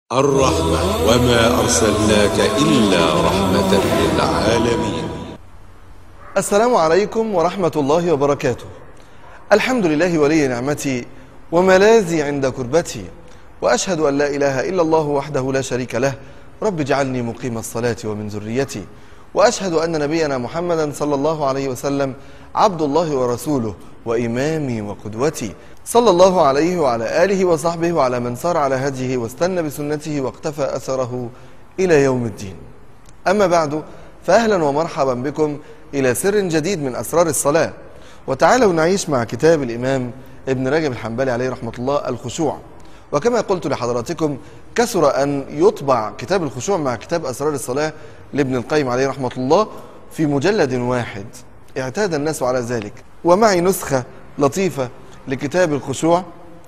الرحمة وما أرسلناك إلا رحمة للعالمين السلام عليكم ورحمة الله وبركاته الحمد لله ولي نعمتي وملاذي عند كربتي وأشهد أن لا إله إلا الله وحده لا شريك له رب اجعلني مقيم الصلاة ومن ذريتي وأشهد أن نبينا محمدا صلى الله عليه وسلم عبد الله ورسوله وإمامي وقدوتي صلى الله عليه وعلى آله وصحبه وعلى من سار على هديه واستنى بسنته واقتفى أثره إلى يوم الدين أما بعد فأهلا ومرحبا بكم إلى سر جديد من أسرار الصلاة وتعالوا نعيش مع كتاب الإمام ابن رجب الحنبلي عليه رحمة الله الخشوع وكما قلت لحضراتكم كثر أن يطبع كتاب الخشوع مع كتاب أسرار الصلاة لابن القيم عليه رحمة الله في مجلد واحد اعتاد الناس على ذلك ومعي نسخة لطيفة لكتاب الخشوع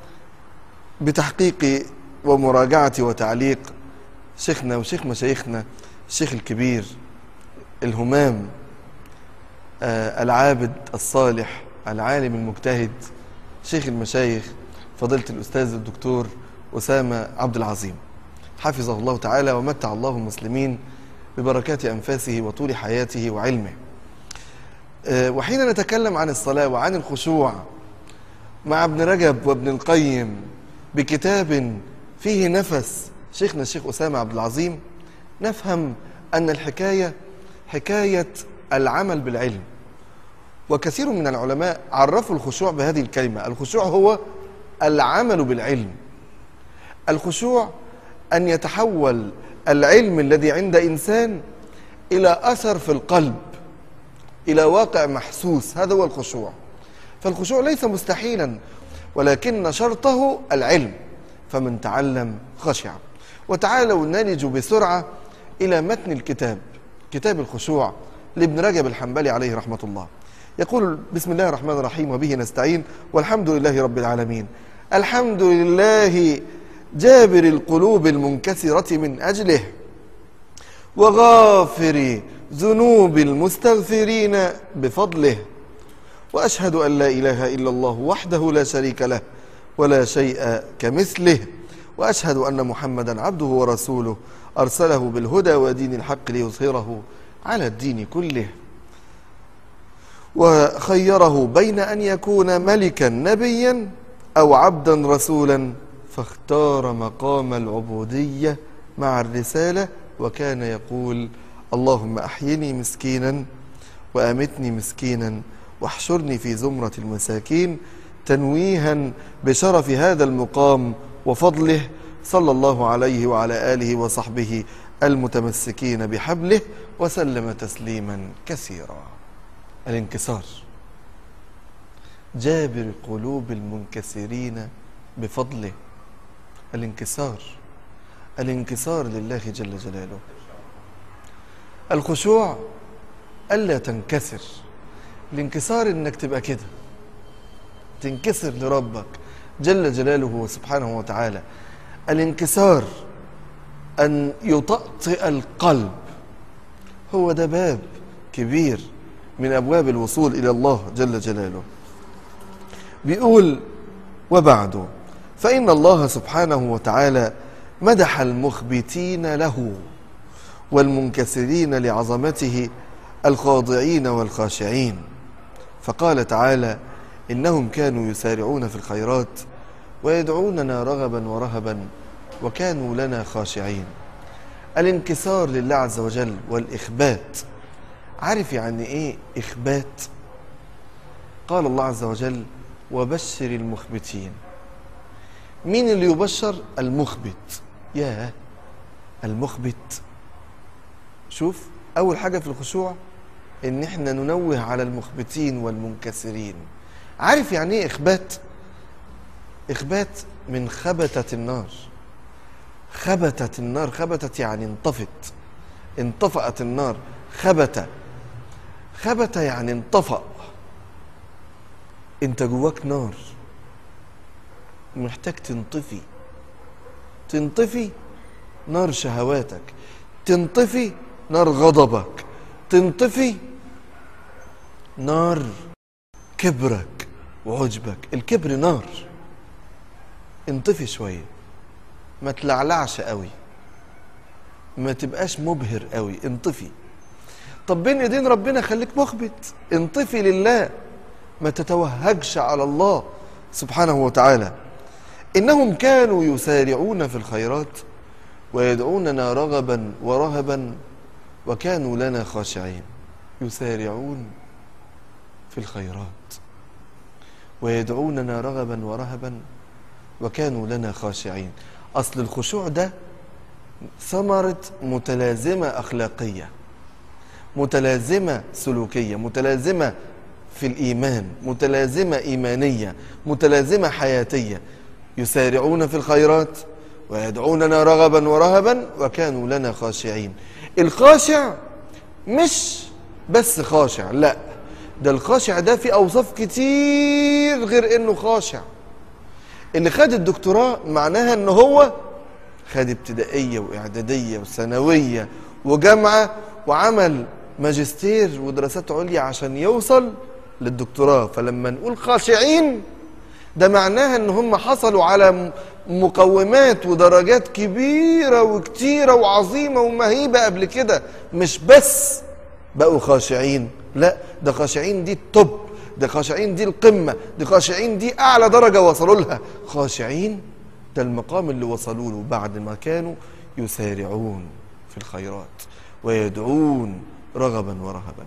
بتحقيق ومراجعة وتعليق شيخنا وشيخ مشايخنا الشيخ الكبير الهمام آه العابد الصالح العالم المجتهد شيخ المشايخ فضيلة الأستاذ الدكتور أسامة عبد العظيم حفظه الله تعالى ومتع الله المسلمين ببركات أنفاسه وطول حياته وعلمه آه وحين نتكلم عن الصلاة وعن الخشوع مع ابن رجب وابن القيم بكتاب فيه نفس شيخنا الشيخ أسامة عبد العظيم نفهم أن الحكاية حكاية العمل بالعلم وكثير من العلماء عرفوا الخشوع بهذه الكلمة الخشوع هو العمل بالعلم الخشوع أن يتحول العلم الذي عند إنسان إلى أثر في القلب إلى واقع محسوس هذا هو الخشوع فالخشوع ليس مستحيلا ولكن شرطه العلم فمن تعلم خشع وتعالوا نلج بسرعة إلى متن الكتاب كتاب الخشوع لابن رجب الحنبلي عليه رحمة الله يقول بسم الله الرحمن الرحيم وبه نستعين والحمد لله رب العالمين الحمد لله جابر القلوب المنكسرة من أجله وغافر ذنوب المستغفرين بفضله وأشهد أن لا إله إلا الله وحده لا شريك له ولا شيء كمثله وأشهد أن محمدا عبده ورسوله أرسله بالهدى ودين الحق ليظهره على الدين كله وخيره بين أن يكون ملكا نبيا أو عبدا رسولا فاختار مقام العبودية مع الرسالة وكان يقول اللهم أحيني مسكينا وأمتني مسكينا واحشرني في زمرة المساكين تنويها بشرف هذا المقام وفضله صلى الله عليه وعلى آله وصحبه المتمسكين بحبله وسلم تسليما كثيرا الانكسار جابر قلوب المنكسرين بفضله الانكسار الانكسار لله جل جلاله الخشوع ألا تنكسر الانكسار انك تبقى كده تنكسر لربك جل جلاله سبحانه وتعالى الانكسار ان يطأطئ القلب هو ده باب كبير من ابواب الوصول الى الله جل جلاله بيقول وبعد فان الله سبحانه وتعالى مدح المخبتين له والمنكسرين لعظمته الخاضعين والخاشعين فقال تعالى إنهم كانوا يسارعون في الخيرات ويدعوننا رغبا ورهبا وكانوا لنا خاشعين الانكسار لله عز وجل والإخبات عارف يعني إيه إخبات قال الله عز وجل وبشر المخبتين مين اللي يبشر المخبت يا المخبت شوف أول حاجة في الخشوع ان احنا ننوه على المخبتين والمنكسرين عارف يعني ايه اخبات اخبات من خبتت النار خبتت النار خبتت يعني انطفت انطفأت النار خبت خبت يعني انطفأ انت جواك نار محتاج تنطفي تنطفي نار شهواتك تنطفي نار غضبك تنطفي نار كبرك وعجبك الكبر نار انطفي شوية ما تلعلعش قوي ما تبقاش مبهر قوي انطفي طب بين ايدين ربنا خليك مخبت انطفي لله ما تتوهجش على الله سبحانه وتعالى انهم كانوا يسارعون في الخيرات ويدعوننا رغبا ورهبا وكانوا لنا خاشعين يسارعون في الخيرات ويدعوننا رغبا ورهبا وكانوا لنا خاشعين اصل الخشوع ده ثمره متلازمه اخلاقيه متلازمه سلوكيه متلازمه في الايمان متلازمه ايمانيه متلازمه حياتيه يسارعون في الخيرات ويدعوننا رغبا ورهبا وكانوا لنا خاشعين الخاشع مش بس خاشع لا ده الخاشع ده في اوصاف كتير غير انه خاشع اللي خد الدكتوراه معناها ان هو خد ابتدائيه واعداديه وثانويه وجامعه وعمل ماجستير ودراسات عليا عشان يوصل للدكتوراه فلما نقول خاشعين ده معناها ان هم حصلوا على م- مقومات ودرجات كبيره وكتيره وعظيمه ومهيبه قبل كده مش بس بقوا خاشعين لا ده خاشعين دي التوب ده خاشعين دي القمه ده خاشعين دي اعلى درجه وصلوا لها خاشعين ده المقام اللي وصلوا له بعد ما كانوا يسارعون في الخيرات ويدعون رغبا ورهبا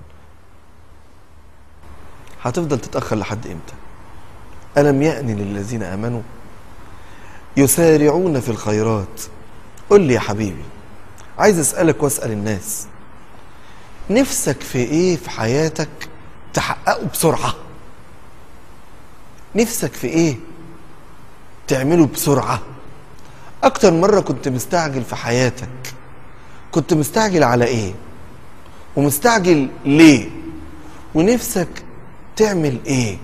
هتفضل تتاخر لحد امتى ألم يأن للذين آمنوا يسارعون في الخيرات قل لي يا حبيبي عايز أسألك وأسأل الناس نفسك في إيه في حياتك تحققه بسرعة نفسك في إيه تعمله بسرعة أكتر مرة كنت مستعجل في حياتك كنت مستعجل على إيه ومستعجل ليه ونفسك تعمل إيه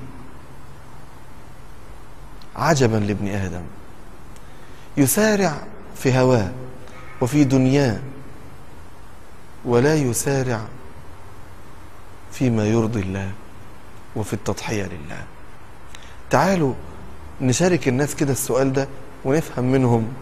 عجبا لابن ادم يسارع في هواه وفي دنياه ولا يسارع فيما يرضي الله وفي التضحيه لله تعالوا نشارك الناس كده السؤال ده ونفهم منهم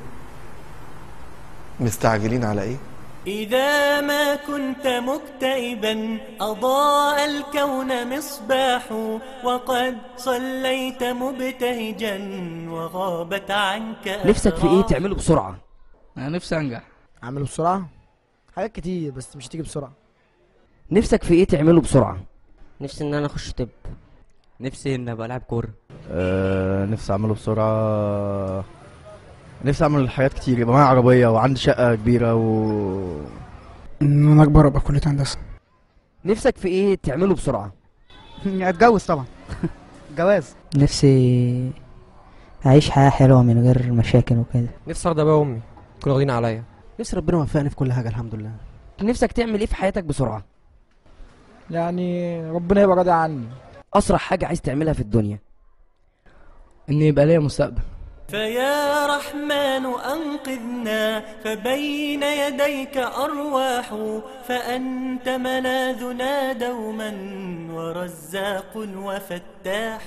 مستعجلين على ايه إذا ما كنت مكتئبا أضاء الكون مصباح وقد صليت مبتهجا وغابت عنك نفسك في ايه أسرار. تعمله بسرعه انا نفسي انجح اعمله بسرعه حاجات كتير بس مش هتيجي بسرعه نفسك في ايه تعمله بسرعه نفسي ان انا اخش طب نفسي ان ابقى لاعب كوره آه نفسي اعمله بسرعة نفسي اعمل حاجات كتير يبقى معايا عربية وعندي شقة كبيرة و ان انا اكبر ابقى كليه هندسه نفسك في ايه تعمله بسرعه اتجوز طبعا جواز نفسي أعيش حياة حلوة من غير مشاكل وكده نفسي ارضى ابويا وامي يكونوا واخدين عليا نفسي ربنا يوفقني في كل حاجه الحمد لله نفسك تعمل ايه في حياتك بسرعه يعني ربنا يبقى راضي عني اسرع حاجه عايز تعملها في الدنيا ان يبقى ليا مستقبل فيا رحمن أنقذنا فبين يديك أرواح فأنت ملاذنا دوما ورزاق وفتاح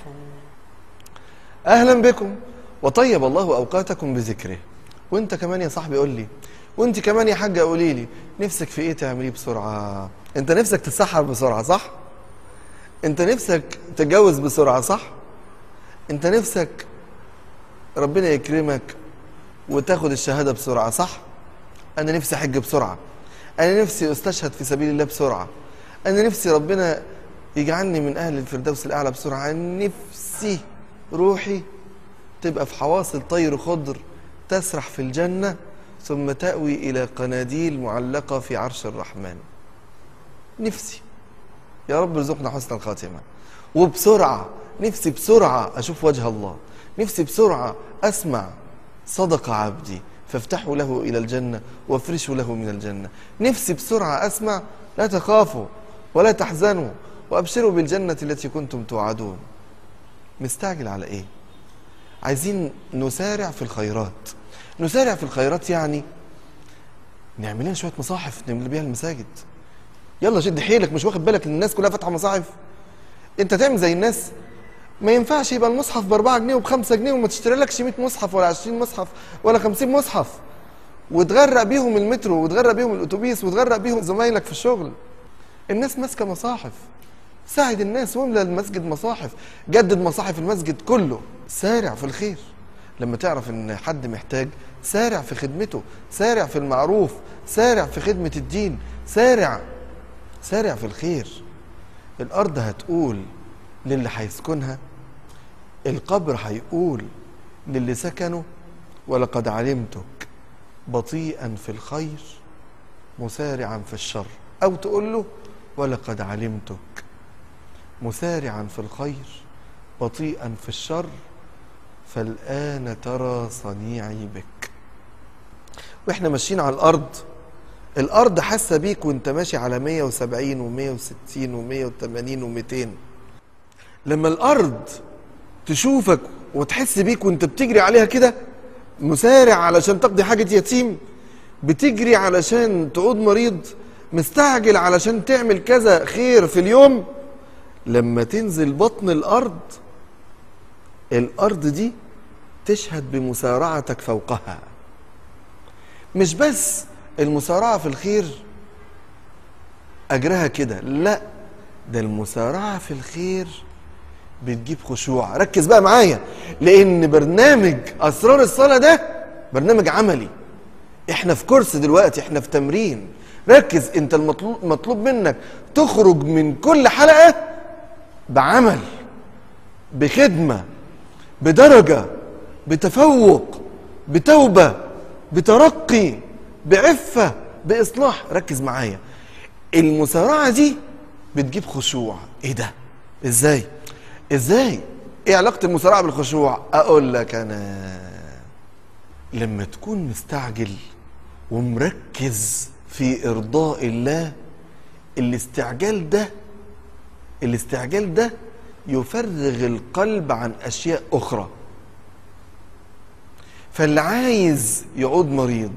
اهلا بكم وطيب الله اوقاتكم بذكره وانت كمان يا صاحبي قول لي وانت كمان يا حاجه قولي لي نفسك في ايه تعمليه بسرعه انت نفسك تتسحر بسرعه صح انت نفسك تتجوز بسرعه صح انت نفسك ربنا يكرمك وتاخد الشهاده بسرعه صح انا نفسي احج بسرعه انا نفسي استشهد في سبيل الله بسرعه انا نفسي ربنا يجعلني من اهل الفردوس الاعلى بسرعه نفسي روحي تبقى في حواصل طير خضر تسرح في الجنة ثم تأوي إلى قناديل معلقة في عرش الرحمن نفسي يا رب ارزقنا حسن الخاتمة وبسرعة نفسي بسرعة أشوف وجه الله نفسي بسرعة أسمع صدق عبدي فافتحوا له إلى الجنة وافرشوا له من الجنة نفسي بسرعة أسمع لا تخافوا ولا تحزنوا وأبشروا بالجنة التي كنتم توعدون مستعجل على ايه عايزين نسارع في الخيرات نسارع في الخيرات يعني نعمل لنا شويه مصاحف نملى بيها المساجد يلا شد حيلك مش واخد بالك ان الناس كلها فاتحه مصاحف انت تعمل زي الناس ما ينفعش يبقى المصحف ب 4 جنيه وب 5 جنيه وما تشتريلكش 100 مصحف ولا 20 مصحف ولا 50 مصحف وتغرق بيهم المترو وتغرق بيهم الاتوبيس وتغرق بيهم زمايلك في الشغل الناس ماسكه مصاحف ساعد الناس واملى المسجد مصاحف جدد مصاحف المسجد كله سارع في الخير لما تعرف ان حد محتاج سارع في خدمته سارع في المعروف سارع في خدمة الدين سارع سارع في الخير الأرض هتقول للي هيسكنها القبر هيقول للي سكنوا ولقد علمتك بطيئا في الخير مسارعا في الشر أو تقول له ولقد علمتك مسارعا في الخير بطيئا في الشر فالآن ترى صنيعي بك واحنا ماشيين على الأرض الأرض حاسة بيك وانت ماشي على 170 و160 و180 و200 لما الأرض تشوفك وتحس بيك وانت بتجري عليها كده مسارع علشان تقضي حاجة يتيم بتجري علشان تعود مريض مستعجل علشان تعمل كذا خير في اليوم لما تنزل بطن الأرض الأرض دي تشهد بمسارعتك فوقها مش بس المسارعة في الخير أجرها كده لا ده المسارعة في الخير بتجيب خشوع ركز بقى معايا لأن برنامج أسرار الصلاة ده برنامج عملي احنا في كورس دلوقتي احنا في تمرين ركز انت المطلوب مطلوب منك تخرج من كل حلقة بعمل بخدمة بدرجة بتفوق بتوبة بترقي بعفة بإصلاح ركز معايا المسارعة دي بتجيب خشوع ايه ده ازاي ازاي ايه علاقة المسارعة بالخشوع اقول لك انا لما تكون مستعجل ومركز في ارضاء الله الاستعجال ده الاستعجال ده يفرغ القلب عن اشياء اخرى فاللي عايز يعود مريض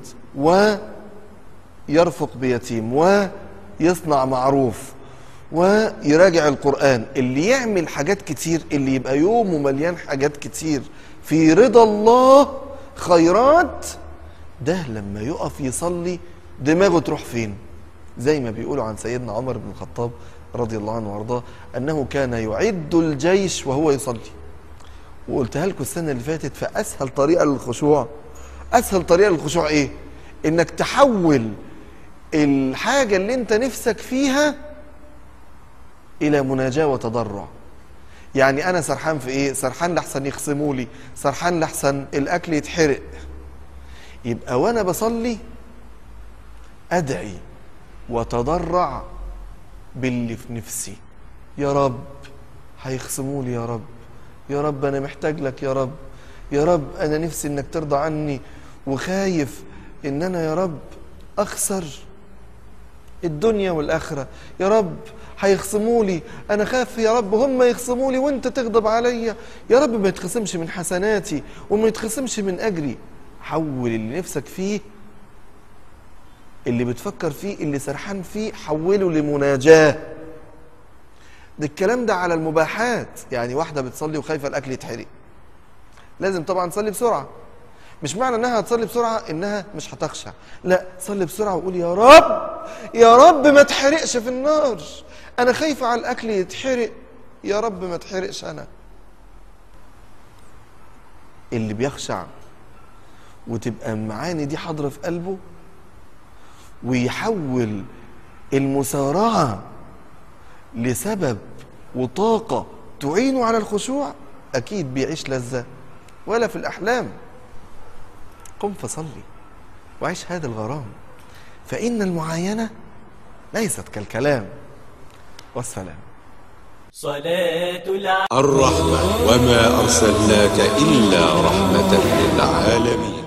ويرفق بيتيم ويصنع معروف ويراجع القرآن اللي يعمل حاجات كتير اللي يبقى يومه مليان حاجات كتير في رضا الله خيرات ده لما يقف يصلي دماغه تروح فين زي ما بيقولوا عن سيدنا عمر بن الخطاب رضي الله عنه وارضاه انه كان يعد الجيش وهو يصلي وقلتها لكم السنه اللي فاتت فاسهل طريقه للخشوع اسهل طريقه للخشوع ايه انك تحول الحاجه اللي انت نفسك فيها الى مناجاه وتضرع يعني انا سرحان في ايه سرحان لحسن يخصموا لي سرحان لحسن الاكل يتحرق يبقى وانا بصلي ادعي وتضرع باللي في نفسي يا رب هيخصموا لي يا رب يا رب انا محتاج لك يا رب يا رب انا نفسي انك ترضى عني وخايف ان انا يا رب اخسر الدنيا والاخره يا رب هيخصموا لي انا خاف يا رب هم يخصموا لي وانت تغضب عليا يا رب ما يتخصمش من حسناتي وما يتخصمش من اجري حول اللي نفسك فيه اللي بتفكر فيه اللي سرحان فيه حوله لمناجاه ده الكلام ده على المباحات يعني واحده بتصلي وخايفه الاكل يتحرق لازم طبعا تصلي بسرعه مش معنى انها هتصلي بسرعه انها مش هتخشع لا صلي بسرعه وقول يا رب يا رب ما تحرقش في النار انا خايفه على الاكل يتحرق يا رب ما تحرقش انا اللي بيخشع وتبقى المعاني دي حاضره في قلبه ويحول المسارعه لسبب وطاقه تعينه على الخشوع اكيد بيعيش لذه ولا في الاحلام قم فصلي وعيش هذا الغرام فإن المعاينة ليست كالكلام والسلام صلاة الع... الرحمة وما أرسلناك إلا رحمة للعالمين